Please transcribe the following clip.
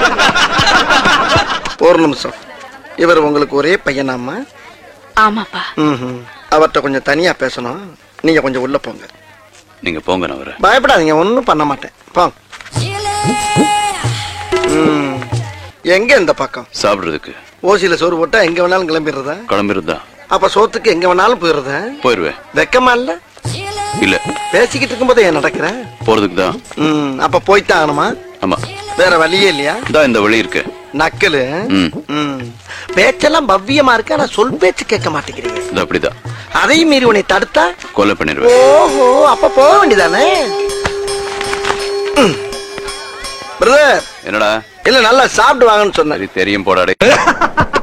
ஒரு நிமிஷம் இவர் உங்களுக்கு ஒரே பையனாமா ஆமாப்பா ம் அவர்கிட்ட கொஞ்சம் தனியா பேசணும் நீங்க கொஞ்சம் உள்ள போங்க நீங்க போங்க நான் வரேன் பயப்படாதீங்க ஒன்றும் பண்ண மாட்டேன் போங்க ம். எங்க இந்த பக்கம் சாப்பிடுறதுக்கு ஓசியில சோறு போட்டா எங்க வேணாலும் கிளம்பிடுறதா கிளம்பிருந்தா அப்ப சோத்துக்கு எங்க வேணாலும் போயிடுறதா போயிருவேன் வெக்கமா இல்ல இல்ல பேசிக்கிட்டு இருக்கும்போது ஏன் நடக்கிற போறதுக்கு தான் ம் அப்ப போய்த்தான் ஆகணுமா ஆமா வேற வழியே இல்லையா இந்தா இந்த வழி இருக்கு நக்கலு ம் ம். பேச்செல்லாம் பவ்யமா இருக்கு ஆனா சொல் பேச்சு கேட்க மாட்டேங்கிறீங்க இது அப்படிதான் அதையும் மீறி உன்னை தடுத்தா கொலை பண்ணிடுவேன் ஓஹோ அப்ப போக வேண்டியதானே பிரதர் என்னடா இல்ல நல்லா சாப்பிட்டு வாங்கன்னு சொன்னேன் சரி தெரியும் போடாடே